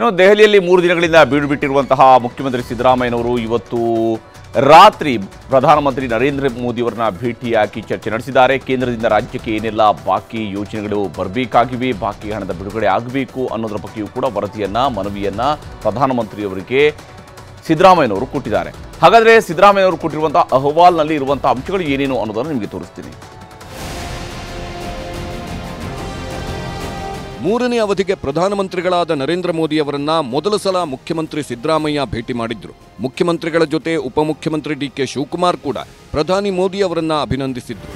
ಇನ್ನು ದೆಹಲಿಯಲ್ಲಿ ಮೂರು ದಿನಗಳಿಂದ ಬೀಡು ಬಿಟ್ಟಿರುವಂತಹ ಮುಖ್ಯಮಂತ್ರಿ ಸಿದ್ದರಾಮಯ್ಯನವರು ಇವತ್ತು ರಾತ್ರಿ ಪ್ರಧಾನಮಂತ್ರಿ ನರೇಂದ್ರ ಮೋದಿಯವರನ್ನ ಭೇಟಿಯಾಗಿ ಚರ್ಚೆ ನಡೆಸಿದ್ದಾರೆ ಕೇಂದ್ರದಿಂದ ರಾಜ್ಯಕ್ಕೆ ಏನೆಲ್ಲ ಬಾಕಿ ಯೋಜನೆಗಳು ಬರಬೇಕಾಗಿವೆ ಬಾಕಿ ಹಣದ ಬಿಡುಗಡೆ ಆಗಬೇಕು ಅನ್ನೋದರ ಬಗ್ಗೆಯೂ ಕೂಡ ವರದಿಯನ್ನ ಮನವಿಯನ್ನ ಪ್ರಧಾನಮಂತ್ರಿಯವರಿಗೆ ಸಿದ್ದರಾಮಯ್ಯನವರು ಕೊಟ್ಟಿದ್ದಾರೆ ಹಾಗಾದ್ರೆ ಸಿದ್ದರಾಮಯ್ಯನವರು ಕೊಟ್ಟಿರುವಂತಹ ಅಹವಾಲ್ನಲ್ಲಿ ಇರುವಂತಹ ಅಂಶಗಳು ಏನೇನು ಅನ್ನೋದನ್ನು ನಿಮಗೆ ತೋರಿಸ್ತೀನಿ ಮೂರನೇ ಅವಧಿಗೆ ಪ್ರಧಾನಮಂತ್ರಿಗಳಾದ ನರೇಂದ್ರ ಮೋದಿ ಅವರನ್ನ ಮೊದಲ ಸಲ ಮುಖ್ಯಮಂತ್ರಿ ಸಿದ್ದರಾಮಯ್ಯ ಭೇಟಿ ಮಾಡಿದ್ರು ಮುಖ್ಯಮಂತ್ರಿಗಳ ಜೊತೆ ಉಪಮುಖ್ಯಮಂತ್ರಿ ಡಿ ಕೆ ಶಿವಕುಮಾರ್ ಕೂಡ ಪ್ರಧಾನಿ ಮೋದಿ ಅವರನ್ನ ಅಭಿನಂದಿಸಿದ್ರು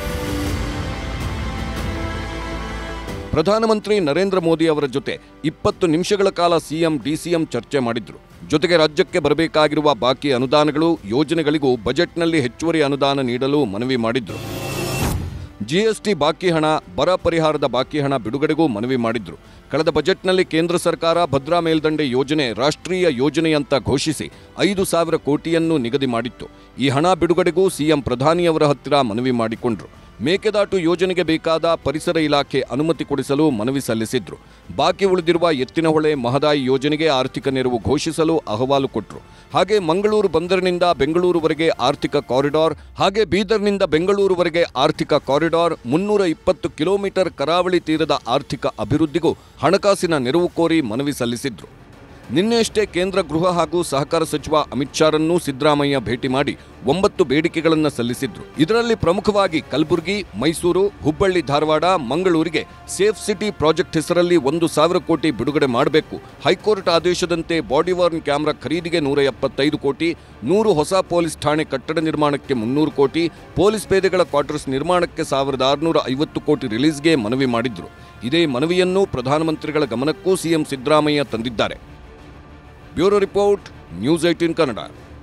ಪ್ರಧಾನಮಂತ್ರಿ ನರೇಂದ್ರ ಮೋದಿ ಅವರ ಜೊತೆ ಇಪ್ಪತ್ತು ನಿಮಿಷಗಳ ಕಾಲ ಸಿಎಂ ಡಿಸಿಎಂ ಚರ್ಚೆ ಮಾಡಿದ್ರು ಜೊತೆಗೆ ರಾಜ್ಯಕ್ಕೆ ಬರಬೇಕಾಗಿರುವ ಬಾಕಿ ಅನುದಾನಗಳು ಯೋಜನೆಗಳಿಗೂ ಬಜೆಟ್ನಲ್ಲಿ ಹೆಚ್ಚುವರಿ ಅನುದಾನ ನೀಡಲು ಮನವಿ ಮಾಡಿದ್ರು ಜಿಎಸ್ಟಿ ಬಾಕಿ ಹಣ ಬರ ಪರಿಹಾರದ ಬಾಕಿ ಹಣ ಬಿಡುಗಡೆಗೂ ಮನವಿ ಮಾಡಿದ್ರು ಕಳೆದ ಬಜೆಟ್ನಲ್ಲಿ ಕೇಂದ್ರ ಸರ್ಕಾರ ಭದ್ರಾ ಮೇಲ್ದಂಡೆ ಯೋಜನೆ ರಾಷ್ಟ್ರೀಯ ಯೋಜನೆಯಂತ ಘೋಷಿಸಿ ಐದು ಸಾವಿರ ಕೋಟಿಯನ್ನು ನಿಗದಿ ಮಾಡಿತ್ತು ಈ ಹಣ ಬಿಡುಗಡೆಗೂ ಸಿಎಂ ಪ್ರಧಾನಿಯವರ ಹತ್ತಿರ ಮನವಿ ಮಾಡಿಕೊಂಡ್ರು ಮೇಕೆದಾಟು ಯೋಜನೆಗೆ ಬೇಕಾದ ಪರಿಸರ ಇಲಾಖೆ ಅನುಮತಿ ಕೊಡಿಸಲು ಮನವಿ ಸಲ್ಲಿಸಿದ್ರು ಬಾಕಿ ಉಳಿದಿರುವ ಎತ್ತಿನಹೊಳೆ ಮಹದಾಯಿ ಯೋಜನೆಗೆ ಆರ್ಥಿಕ ನೆರವು ಘೋಷಿಸಲು ಅಹವಾಲು ಕೊಟ್ಟರು ಹಾಗೆ ಮಂಗಳೂರು ಬಂದರಿನಿಂದ ಬೆಂಗಳೂರುವರೆಗೆ ಆರ್ಥಿಕ ಕಾರಿಡಾರ್ ಹಾಗೆ ಬೀದರ್ನಿಂದ ಬೆಂಗಳೂರುವರೆಗೆ ಆರ್ಥಿಕ ಕಾರಿಡಾರ್ ಮುನ್ನೂರ ಇಪ್ಪತ್ತು ಕಿಲೋಮೀಟರ್ ಕರಾವಳಿ ತೀರದ ಆರ್ಥಿಕ ಅಭಿವೃದ್ಧಿಗೂ ಹಣಕಾಸಿನ ನೆರವು ಕೋರಿ ಮನವಿ ಸಲ್ಲಿಸಿದ್ರು ನಿನ್ನೆಯಷ್ಟೇ ಕೇಂದ್ರ ಗೃಹ ಹಾಗೂ ಸಹಕಾರ ಸಚಿವ ಅಮಿತ್ ಶಾರನ್ನೂ ಸಿದ್ದರಾಮಯ್ಯ ಭೇಟಿ ಮಾಡಿ ಒಂಬತ್ತು ಬೇಡಿಕೆಗಳನ್ನು ಸಲ್ಲಿಸಿದ್ರು ಇದರಲ್ಲಿ ಪ್ರಮುಖವಾಗಿ ಕಲಬುರಗಿ ಮೈಸೂರು ಹುಬ್ಬಳ್ಳಿ ಧಾರವಾಡ ಮಂಗಳೂರಿಗೆ ಸೇಫ್ ಸಿಟಿ ಪ್ರಾಜೆಕ್ಟ್ ಹೆಸರಲ್ಲಿ ಒಂದು ಸಾವಿರ ಕೋಟಿ ಬಿಡುಗಡೆ ಮಾಡಬೇಕು ಹೈಕೋರ್ಟ್ ಆದೇಶದಂತೆ ಬಾಡಿ ವಾರ್ನ್ ಕ್ಯಾಮೆರಾ ಖರೀದಿಗೆ ನೂರ ಎಪ್ಪತ್ತೈದು ಕೋಟಿ ನೂರು ಹೊಸ ಪೊಲೀಸ್ ಠಾಣೆ ಕಟ್ಟಡ ನಿರ್ಮಾಣಕ್ಕೆ ಮುನ್ನೂರು ಕೋಟಿ ಪೊಲೀಸ್ ಪೇದೆಗಳ ಕ್ವಾರ್ಟರ್ಸ್ ನಿರ್ಮಾಣಕ್ಕೆ ಸಾವಿರದ ಆರುನೂರ ಐವತ್ತು ಕೋಟಿ ರಿಲೀಸ್ಗೆ ಮನವಿ ಮಾಡಿದ್ರು ಇದೇ ಮನವಿಯನ್ನು ಪ್ರಧಾನಮಂತ್ರಿಗಳ ಗಮನಕ್ಕೂ ಸಿಎಂ ಸಿದ್ದರಾಮಯ್ಯ ತಂದಿದ್ದಾರೆ bureau report news eighteen Kannada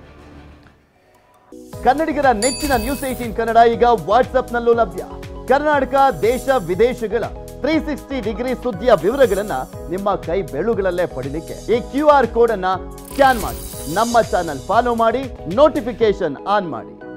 ಕನ್ನಡಿಗರ ನೆಚ್ಚಿನ ನ್ಯೂಸ್ ಏಟೀನ್ ಕನ್ನಡ ಈಗ ವಾಟ್ಸ್ಆಪ್ನಲ್ಲೂ ಲಭ್ಯ ಕರ್ನಾಟಕ ದೇಶ ವಿದೇಶಗಳ ತ್ರೀ ಸಿಕ್ಸ್ಟಿ ಡಿಗ್ರಿ ಸುದ್ದಿಯ ವಿವರಗಳನ್ನ ನಿಮ್ಮ ಕೈ ಬೆಳುಗಳಲ್ಲೇ ಪಡಿಲಿಕ್ಕೆ ಈ ಕ್ಯೂ ಆರ್ ಕೋಡ್ ಅನ್ನ ಸ್ಕ್ಯಾನ್ ಮಾಡಿ ನಮ್ಮ ಚಾನಲ್ ಫಾಲೋ ಮಾಡಿ ನೋಟಿಫಿಕೇಶನ್ ಆನ್ ಮಾಡಿ